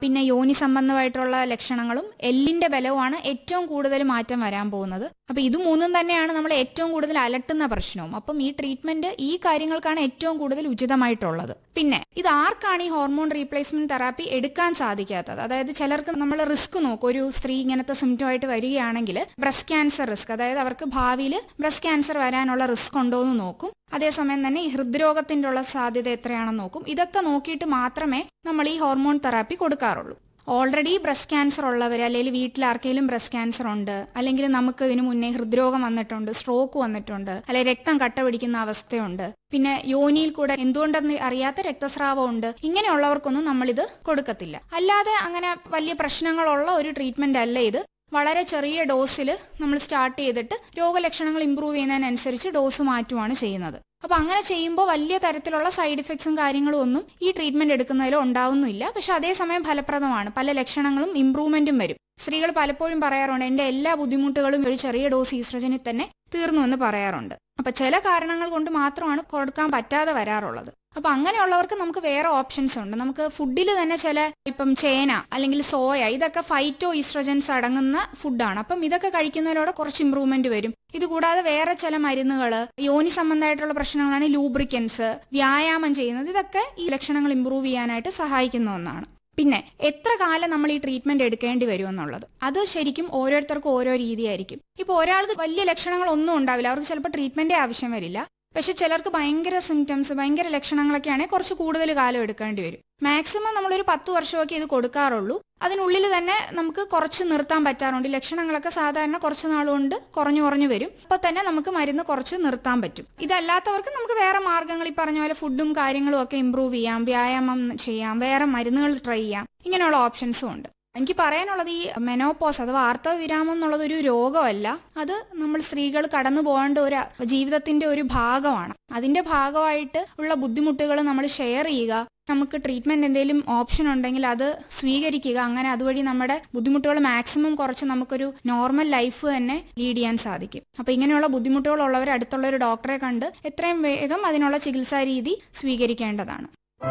പിന്നെ യോനി സംബന്ധമായിട്ടുള്ള ലക്ഷണങ്ങളും എല്ലിന്റെ ബലവുമാണ് ഏറ്റവും കൂടുതൽ മാറ്റം വരാൻ പോകുന്നത് അപ്പൊ ഇത് മൂന്നും തന്നെയാണ് നമ്മൾ ഏറ്റവും കൂടുതൽ അലട്ടുന്ന പ്രശ്നവും അപ്പം ഈ ട്രീറ്റ്മെന്റ് ഈ കാര്യങ്ങൾക്കാണ് ഏറ്റവും കൂടുതൽ ഉചിതമായിട്ടുള്ളത് പിന്നെ ഇത് ആർക്കാണ് ഈ ഹോർമോൺ റീപ്ലേസ്മെന്റ് തെറാപ്പി എടുക്കാൻ സാധിക്കാത്തത് അതായത് ചിലർക്ക് നമ്മൾ റിസ്ക് നോക്കും ഒരു സ്ത്രീ ഇങ്ങനത്തെ സിംറ്റം ആയിട്ട് വരികയാണെങ്കിൽ ബ്രസ്റ്റ് ക്യാൻസർ റിസ്ക് അതായത് അവർക്ക് ഭാവിയിൽ ബ്രസ്റ്റ് ക്യാൻസർ വരാനുള്ള റിസ്ക് ഉണ്ടോ എന്ന് നോക്കും അതേസമയം തന്നെ ഈ ഹൃദ്രോഗത്തിന്റെ ഉള്ള സാധ്യത എത്രയാണെന്ന് നോക്കും ഇതൊക്കെ നോക്കിയിട്ട് മാത്രമേ നമ്മൾ ഈ ഹോർമോൺ തെറാപ്പി കൊടുക്കാറുള്ളൂ ഓൾറെഡി ബ്രസ്റ്റ് ക്യാൻസർ ഉള്ളവർ അല്ലെങ്കിൽ വീട്ടിൽ ആർക്കെങ്കിലും ബ്രസ്റ്റ് ക്യാൻസർ ഉണ്ട് അല്ലെങ്കിൽ നമുക്ക് ഇതിനു മുന്നേ ഹൃദ്രോഗം വന്നിട്ടുണ്ട് സ്ട്രോക്ക് വന്നിട്ടുണ്ട് അല്ലെങ്കിൽ രക്തം കട്ട പിടിക്കുന്ന അവസ്ഥയുണ്ട് പിന്നെ യോനിയിൽ കൂടെ എന്തുകൊണ്ടെന്ന് അറിയാത്ത രക്തസ്രാവം ഉണ്ട് ഇങ്ങനെയുള്ളവർക്കൊന്നും നമ്മളിത് കൊടുക്കത്തില്ല അല്ലാതെ അങ്ങനെ വലിയ പ്രശ്നങ്ങളുള്ള ഒരു ട്രീറ്റ്മെന്റ് അല്ല ഇത് വളരെ ചെറിയ ഡോസിൽ നമ്മൾ സ്റ്റാർട്ട് ചെയ്തിട്ട് രോഗലക്ഷണങ്ങൾ ഇമ്പ്രൂവ് ചെയ്യുന്നതിനനുസരിച്ച് ഡോസ് മാറ്റുവാണ് ചെയ്യുന്നത് അപ്പൊ അങ്ങനെ ചെയ്യുമ്പോൾ വലിയ തരത്തിലുള്ള സൈഡ് ഇഫക്ട്സും കാര്യങ്ങളും ഒന്നും ഈ ട്രീറ്റ്മെന്റ് എടുക്കുന്നതിൽ ഉണ്ടാവുന്നില്ല പക്ഷെ അതേസമയം ഫലപ്രദമാണ് പല ലക്ഷണങ്ങളും ഇമ്പ്രൂവ്മെന്റും വരും സ്ത്രീകൾ പലപ്പോഴും പറയാറുണ്ട് എന്റെ എല്ലാ ബുദ്ധിമുട്ടുകളും ഒരു ചെറിയ ഡോസ് ഈസ്ട്രജനിൽ തന്നെ തീർന്നു എന്ന് പറയാറുണ്ട് അപ്പൊ ചില കാരണങ്ങൾ കൊണ്ട് മാത്രമാണ് കൊടുക്കാൻ പറ്റാതെ വരാറുള്ളത് അപ്പൊ അങ്ങനെയുള്ളവർക്ക് നമുക്ക് വേറെ ഓപ്ഷൻസ് ഉണ്ട് നമുക്ക് ഫുഡിൽ തന്നെ ചില ഇപ്പം ചേന അല്ലെങ്കിൽ സോയ ഇതൊക്കെ ഫൈറ്റോ ഈസ്ട്രജൻസ് അടങ്ങുന്ന ഫുഡാണ് അപ്പം ഇതൊക്കെ കഴിക്കുന്നതിലൂടെ കുറച്ച് ഇമ്പ്രൂവ്മെന്റ് വരും ഇത് കൂടാതെ വേറെ ചില മരുന്നുകൾ യോനി സംബന്ധമായിട്ടുള്ള പ്രശ്നങ്ങളാണ് ലൂബ്രിക്കൻസ് വ്യായാമം ചെയ്യുന്നത് ഇതൊക്കെ ഈ ലക്ഷണങ്ങൾ ഇമ്പ്രൂവ് ചെയ്യാനായിട്ട് സഹായിക്കുന്ന ഒന്നാണ് പിന്നെ എത്ര കാലം നമ്മൾ ഈ ട്രീറ്റ്മെന്റ് എടുക്കേണ്ടി വരും എന്നുള്ളത് അത് ശരിക്കും ഓരോരുത്തർക്കും ഓരോ രീതിയായിരിക്കും ഇപ്പൊ ഒരാൾക്ക് വലിയ ലക്ഷണങ്ങൾ ഒന്നും ഉണ്ടാവില്ല അവർക്ക് ചിലപ്പോൾ ട്രീറ്റ്മെന്റേ ആവശ്യം വരില്ല പക്ഷെ ചിലർക്ക് ഭയങ്കര സിംറ്റംസ് ഭയങ്കര ലക്ഷണങ്ങളൊക്കെ ആണെങ്കിൽ കുറച്ച് കൂടുതൽ കാലം എടുക്കേണ്ടി വരും മാക്സിമം നമ്മളൊരു പത്ത് വർഷമൊക്കെ ഇത് കൊടുക്കാറുള്ളൂ അതിനുള്ളിൽ തന്നെ നമുക്ക് കുറച്ച് നിർത്താൻ പറ്റാറുണ്ട് ലക്ഷണങ്ങളൊക്കെ സാധാരണ കുറച്ച് നാളുകൊണ്ട് കുറഞ്ഞു കുറഞ്ഞു വരും അപ്പൊ തന്നെ നമുക്ക് മരുന്ന് കുറച്ച് നിർത്താൻ പറ്റും ഇതല്ലാത്തവർക്ക് നമുക്ക് വേറെ മാർഗ്ഗങ്ങൾ ഈ പറഞ്ഞ പോലെ ഫുഡും കാര്യങ്ങളും ഒക്കെ ഇമ്പ്രൂവ് ചെയ്യാം വ്യായാമം ചെയ്യാം വേറെ മരുന്നുകൾ ട്രൈ ചെയ്യാം ഇങ്ങനെയുള്ള ഓപ്ഷൻസും ഉണ്ട് എനിക്ക് പറയാനുള്ളത് ഈ മെനോപോസ് അഥവാ ആർത്തവവിരാമം എന്നുള്ളത് ഒരു രോഗമല്ല അത് നമ്മൾ സ്ത്രീകൾ കടന്നു പോകേണ്ട ഒരു ജീവിതത്തിന്റെ ഒരു ഭാഗമാണ് അതിന്റെ ഭാഗമായിട്ട് ഉള്ള ബുദ്ധിമുട്ടുകൾ നമ്മൾ ഷെയർ ചെയ്യുക നമുക്ക് ട്രീറ്റ്മെന്റ് എന്തെങ്കിലും ഓപ്ഷൻ ഉണ്ടെങ്കിൽ അത് സ്വീകരിക്കുക അങ്ങനെ അതുവഴി നമ്മുടെ ബുദ്ധിമുട്ടുകൾ മാക്സിമം കുറച്ച് നമുക്കൊരു നോർമൽ ലൈഫ് തന്നെ ലീഡ് ചെയ്യാൻ സാധിക്കും അപ്പൊ ഇങ്ങനെയുള്ള ബുദ്ധിമുട്ടുകളുള്ളവർ അടുത്തുള്ള ഒരു ഡോക്ടറെ കണ്ട് എത്രയും വേഗം അതിനുള്ള ചികിത്സാ രീതി സ്വീകരിക്കേണ്ടതാണ്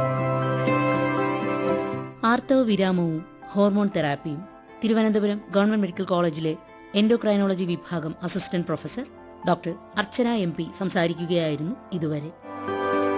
ആർത്തവ വിരാമവും ഹോർമോൺ തെറാപ്പിയും തിരുവനന്തപുരം ഗവൺമെന്റ് മെഡിക്കൽ കോളേജിലെ എൻഡോക്രൈനോളജി വിഭാഗം assistant professor doctor Archana M P സംസാരിക്കുകയായിരുന്നു ഇതുവരെ